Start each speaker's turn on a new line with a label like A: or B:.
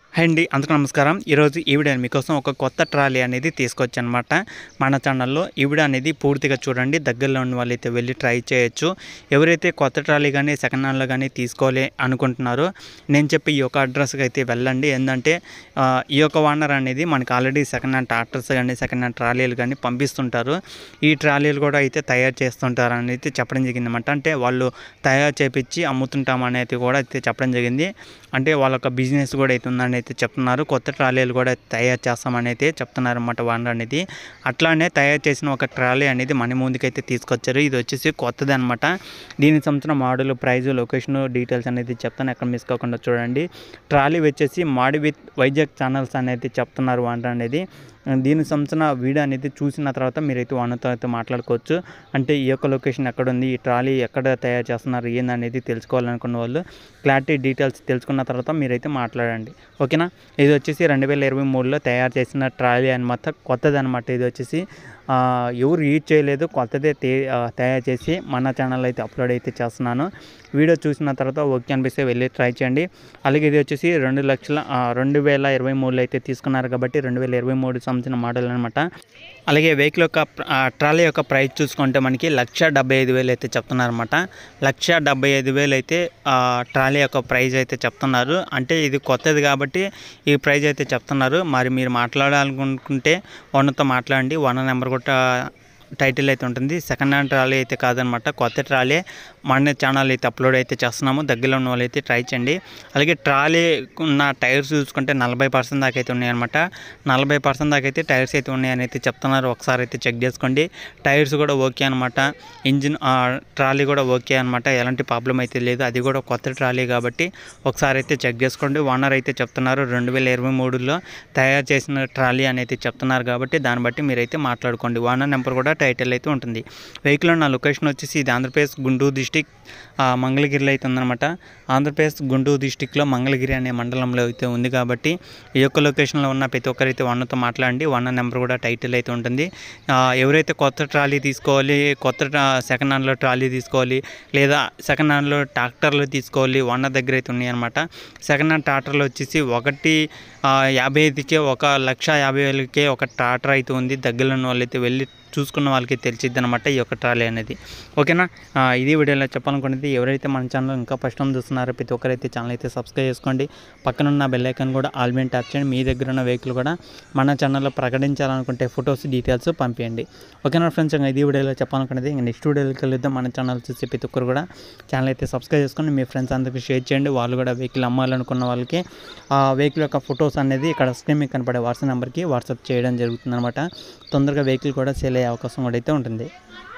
A: hi అండి అందుకు నమస్కారం ఈరోజు ఈ వీడియో మీకోసం ఒక కొత్త ట్రాలీ అనేది తీసుకొచ్చనమాట మన ఛానల్లో ఈ వీడియో అనేది పూర్తిగా చూడండి దగ్గరలో ఉన్న వాళ్ళైతే వెళ్ళి ట్రై చేయొచ్చు ఎవరైతే కొత్త ట్రాలీ కానీ సెకండ్ హ్యాండ్లో కానీ తీసుకోవాలి అనుకుంటున్నారో నేను చెప్పి ఈ యొక్క అడ్రస్కి అయితే వెళ్ళండి ఏంటంటే ఆ, ఈ యొక్క ఓనర్ అనేది మనకి ఆల్రెడీ సెకండ్ హ్యాండ్ ట్రాక్టర్స్ కానీ సెకండ్ హ్యాండ్ ట్రాలీలు కానీ పంపిస్తుంటారు ఈ ట్రాలీలు కూడా అయితే తయారు చేస్తుంటారు అని అయితే చెప్పడం జరిగింది అనమాట అంటే వాళ్ళు తయారు చేపించి అమ్ముతుంటాం అనేది కూడా అయితే చెప్పడం జరిగింది అంటే వాళ్ళ ఒక బిజినెస్ కూడా అయితే ఉందని అయితే చెప్తున్నారు కొత్త ట్రాలీలు కూడా తయారు చేస్తామని అయితే చెప్తున్నారు అన్నమాట ఓనర్ అనేది అట్లానే తయారు చేసిన ఒక ట్రాలీ అనేది మన ముందుకైతే తీసుకొచ్చారు ఇది వచ్చేసి కొత్తది అనమాట దీనికి సంబంధించిన మోడల్ ప్రైజ్ లొకేషన్ డీటెయిల్స్ అనేది చెప్తాను ఎక్కడ మిస్ కాకుండా చూడండి ట్రాలీ వచ్చేసి మాడి విత్ వైజాగ్ ఛానల్స్ అనేది చెప్తున్నారు ఓనర్ అనేది దీనికి సంబంధించిన వీడియో అనేది చూసిన తర్వాత మీరైతే ఓనర్తో అయితే మాట్లాడుకోవచ్చు అంటే ఈ యొక్క లొకేషన్ ఎక్కడ ఉంది ఈ ట్రాలీ ఎక్కడ తయారు చేస్తున్నారు ఏందనేది తెలుసుకోవాలనుకున్న వాళ్ళు క్లారిటీ డీటెయిల్స్ తెలుసుకున్న తర్వాత మీరైతే మాట్లాడండి ఓకేనా ఇది వచ్చేసి రెండు వేల ఇరవై మూడులో తయారు చేసిన ట్రాలీ అనమాట కొత్తది అనమాట ఇది వచ్చేసి ఆ, ఎవరు యూజ్ చేయలేదు కొత్తదే తే ఆ, తయారు చేసి మన ఛానల్ అయితే అప్లోడ్ అయితే చేస్తున్నాను వీడియో చూసిన తర్వాత ఓకే అనిపిస్తే వెళ్ళి ట్రై చేయండి అలాగే ఇది వచ్చేసి రెండు లక్షల ఆ, రెండు వేల ఇరవై మూడులో అయితే తీసుకున్నారు కాబట్టి రెండు వేల ఇరవై మూడు సంబంధించిన మోడల్ అనమాట అలాగే వెహికల్ యొక్క ప్ర- ఆ, ట్రాలీ యొక్క ప్రైస్ చూసుకుంటే మనకి లక్ష డెబ్బై ఐదు వేలు అయితే చెప్తున్నారన్నమాట లక్ష డెబ్బై ఐదు వేలు అయితే ఆ, ట్రాలీ యొక్క ప్రైస్ అయితే చెప్తున్నారు అంటే ఇది కొత్తది కాబట్టి ఈ ప్రైస్ అయితే చెప్తున్నారు మరి మీరు మాట్లాడాలనుకుంటే ఓనర్తో మాట్లాడండి ఓనర్ నెంబర్ కూడా టైటిల్ అయితే ఉంటుంది సెకండ్ హ్యాండ్ ట్రాలీ అయితే కాదనమాట కొత్త ట్రాలీ మన ఛానల్ అయితే అప్లోడ్ అయితే చేస్తున్నాము దగ్గరలో ఉన్న వాళ్ళు అయితే ట్రై చేయండి అలాగే ట్రాలీ ఉన్న టైర్స్ చూసుకుంటే నలభై పర్సెంట్ దాకా అయితే ఉన్నాయన్నమాట నలభై పర్సెంట్ దాకా అయితే టైర్స్ అయితే ఉన్నాయని అయితే చెప్తున్నారు ఒకసారి అయితే చెక్ చేసుకోండి టైర్స్ కూడా ఓకే అనమాట ఇంజిన్ ట్రాలీ కూడా ఓకే అనమాట ఎలాంటి ప్రాబ్లం అయితే లేదు అది కూడా కొత్త ట్రాలీ కాబట్టి ఒకసారి అయితే చెక్ చేసుకోండి ఓనర్ అయితే చెప్తున్నారు రెండు వేల ఇరవై మూడులో తయారు చేసిన ట్రాలీ అని అయితే చెప్తున్నారు కాబట్టి దాన్ని బట్టి మీరైతే మాట్లాడుకోండి ఓనర్ నెంబర్ కూడా టైటిల్ అయితే ఉంటుంది వెహికల్ నా లొకేషన్ వచ్చేసి ఇది ఆంధ్రప్రదేశ్ గుంటూరు డిస్టిక్ మంగళగిరిలో అయితే ఉందన్నమాట ఆంధ్రప్రదేశ్ గుంటూరు డిస్టిక్లో మంగళగిరి అనే మండలంలో అయితే ఉంది కాబట్టి ఈ యొక్క లొకేషన్లో ఉన్న ప్రతి ఒక్కరైతే వన్తో మాట్లాడండి వన్ నెంబర్ కూడా టైటిల్ అయితే ఉంటుంది ఆ, ఎవరైతే కొత్త ట్రాలీ తీసుకోవాలి కొత్త ట్రా- సెకండ్ హ్యాండ్లో ట్రాలీ తీసుకోవాలి లేదా సెకండ్ హ్యాండ్లో ట్రాక్టర్లు తీసుకోవాలి వన్ దగ్గర అయితే ఉన్నాయి అనమాట సెకండ్ హ్యాండ్ ట్రాక్టర్లు వచ్చేసి ఒకటి ఆ, యాభై ఐదుకే ఒక లక్ష యాభై వేలకే ఒక ట్రాక్టర్ అయితే ఉంది దగ్గరలో ఉన్న వాళ్ళైతే వెళ్ళి చూసుకున్న వాళ్ళకి తెలిసిద్ది అనమాట ఈ యొక్క ట్రాలీ అనేది ఓకేనా ఆ, ఇది వీడియోలో చెప్పాలనుకునేది ఎవరైతే మన ఛానల్ ఇంకా ఫస్ట్ టైం చూస్తున్నారో ప్రతి ఒక్కరైతే ఛానల్ అయితే సబ్స్క్రైబ్ చేసుకోండి పక్కన ఉన్న బెల్ ఐకాన్ కూడా ఆల్ మీద ట్యాప్ చేయండి మీ దగ్గర ఉన్న వెహికల్ కూడా మన ఛానల్లో ప్రకటించాలనుకుంటే ఫొటోస్ డీటెయిల్స్ పంపించండి ఓకేనా ఫ్రెండ్స్ ఇంకా ఇది వీడియోలో చెప్పాలనుకునేది ఇంకా నెక్స్ట్ వీడియోకి వెళ్దాం మన ఛానల్ చూసి ప్రతి ఒక్కరు కూడా ఛానల్ అయితే సబ్స్క్రైబ్ చేసుకొని మీ ఫ్రెండ్స్ అందరికీ షేర్ చేయండి వాళ్ళు కూడా వెహికల్ అమ్మాలనుకున్న వాళ్ళకి ఆ వెహికల్ యొక్క ఫొటోస్ అనేది ఇక్కడ స్క్రీన్ మీద కనపడే వాట్సాప్ నెంబర్కి వాట్సాప్ చేయడం జరుగుతుంది అనమాట తొందరగా వెహికల్ కూడా సేల్ అయ్యే అవకాశం కూడా అయితే ఉంటుంది